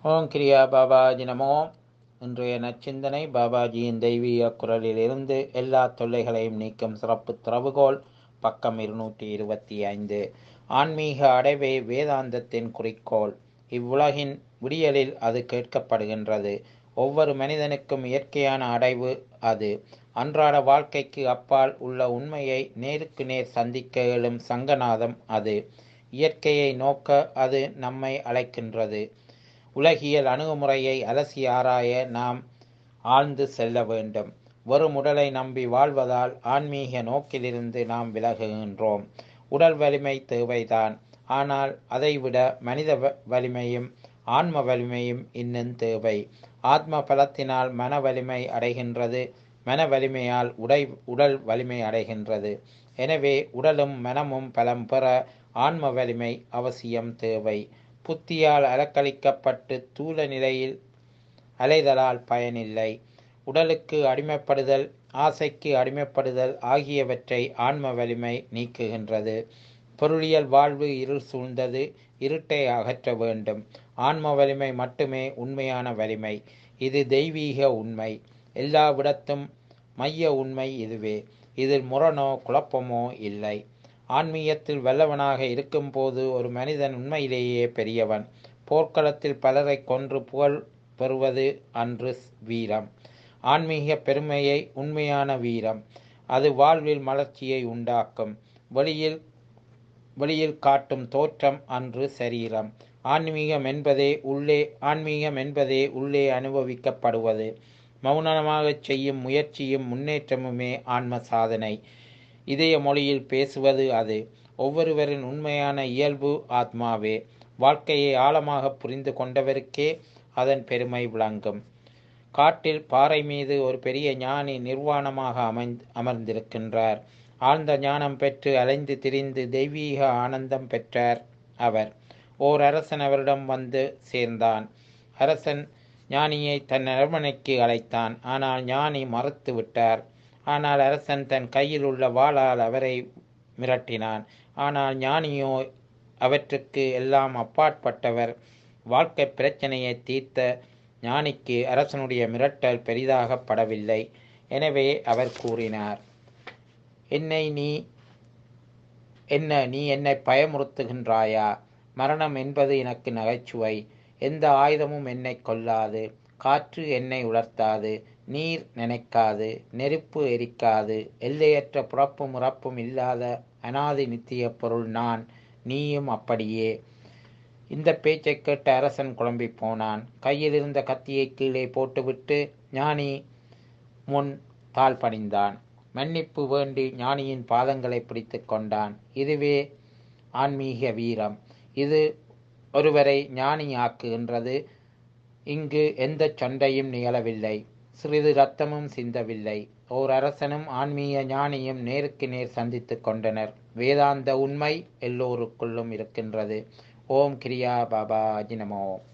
ஓம் கிரியா பாபாஜி நமோ இன்றைய நச்சிந்தனை பாபாஜியின் தெய்வீக குரலிலிருந்து எல்லா தொல்லைகளையும் நீக்கும் சிறப்பு திறவுகோல் பக்கம் இருநூற்றி இருபத்தி ஐந்து ஆன்மீக அடைவே வேதாந்தத்தின் குறிக்கோள் இவ்வுலகின் விடியலில் அது கேட்கப்படுகின்றது ஒவ்வொரு மனிதனுக்கும் இயற்கையான அடைவு அது அன்றாட வாழ்க்கைக்கு அப்பால் உள்ள உண்மையை நேருக்கு நேர் சந்திக்க எழும் சங்கநாதம் அது இயற்கையை நோக்க அது நம்மை அழைக்கின்றது உலகியல் அணுகுமுறையை அலசி ஆராய நாம் ஆழ்ந்து செல்ல வேண்டும் வெறும் உடலை நம்பி வாழ்வதால் ஆன்மீக நோக்கிலிருந்து நாம் விலகுகின்றோம் உடல் வலிமை தேவைதான் ஆனால் அதைவிட மனித வலிமையும் ஆன்ம வலிமையும் இன்னும் தேவை ஆத்ம பலத்தினால் மன வலிமை அடைகின்றது மன வலிமையால் உடை உடல் வலிமை அடைகின்றது எனவே உடலும் மனமும் பலம் பெற ஆன்ம வலிமை அவசியம் தேவை புத்தியால் அலக்களிக்கப்பட்டு தூல நிலையில் அலைதலால் பயனில்லை உடலுக்கு அடிமைப்படுதல் ஆசைக்கு அடிமைப்படுதல் ஆகியவற்றை ஆன்ம வலிமை நீக்குகின்றது பொருளியல் வாழ்வு இருள் சூழ்ந்தது இருட்டை அகற்ற வேண்டும் ஆன்ம வலிமை மட்டுமே உண்மையான வலிமை இது தெய்வீக உண்மை எல்லாவிடத்தும் மைய உண்மை இதுவே இதில் முரணோ குழப்பமோ இல்லை ஆன்மீகத்தில் வல்லவனாக இருக்கும்போது ஒரு மனிதன் உண்மையிலேயே பெரியவன் போர்க்களத்தில் பலரை கொன்று புகழ் பெறுவது அன்று வீரம் ஆன்மீக பெருமையை உண்மையான வீரம் அது வாழ்வில் மலர்ச்சியை உண்டாக்கும் வெளியில் வெளியில் காட்டும் தோற்றம் அன்று சரீரம் ஆன்மீகம் என்பதே உள்ளே ஆன்மீகம் என்பதே உள்ளே அனுபவிக்கப்படுவது மௌனமாக செய்யும் முயற்சியும் முன்னேற்றமுமே ஆன்ம சாதனை இதய மொழியில் பேசுவது அது ஒவ்வொருவரின் உண்மையான இயல்பு ஆத்மாவே வாழ்க்கையை ஆழமாக புரிந்து கொண்டவருக்கே அதன் பெருமை விளங்கும் காட்டில் பாறை மீது ஒரு பெரிய ஞானி நிர்வாணமாக அமைந் அமர்ந்திருக்கின்றார் ஆழ்ந்த ஞானம் பெற்று அலைந்து திரிந்து தெய்வீக ஆனந்தம் பெற்றார் அவர் ஓர் அரசன் அவரிடம் வந்து சேர்ந்தான் அரசன் ஞானியை தன் அரண்மனைக்கு அழைத்தான் ஆனால் ஞானி மறுத்து விட்டார் ஆனால் அரசன் தன் கையில் உள்ள வாளால் அவரை மிரட்டினான் ஆனால் ஞானியோ அவற்றுக்கு எல்லாம் அப்பாற்பட்டவர் வாழ்க்கை பிரச்சனையை தீர்த்த ஞானிக்கு அரசனுடைய மிரட்டல் பெரிதாக படவில்லை எனவே அவர் கூறினார் என்னை நீ என்ன நீ என்னை பயமுறுத்துகின்றாயா மரணம் என்பது எனக்கு நகைச்சுவை எந்த ஆயுதமும் என்னை கொல்லாது காற்று என்னை உலர்த்தாது நீர் நினைக்காது நெருப்பு எரிக்காது எல்லையற்ற புறப்பும் இறப்பும் இல்லாத அனாதி நித்திய பொருள் நான் நீயும் அப்படியே இந்த பேச்சை கேட்ட அரசன் குழம்பி போனான் கையில் இருந்த கத்தியை கீழே போட்டுவிட்டு ஞானி முன் தாழ் பணிந்தான் மன்னிப்பு வேண்டி ஞானியின் பாதங்களை பிடித்து கொண்டான் இதுவே ஆன்மீக வீரம் இது ஒருவரை ஞானி ஆக்குகின்றது இங்கு எந்த சண்டையும் நிகழவில்லை சிறிது ரத்தமும் சிந்தவில்லை ஓர் அரசனும் ஆன்மீக ஞானியும் நேருக்கு நேர் சந்தித்து கொண்டனர் வேதாந்த உண்மை எல்லோருக்குள்ளும் இருக்கின்றது ஓம் கிரியா பாபா அஜினமோ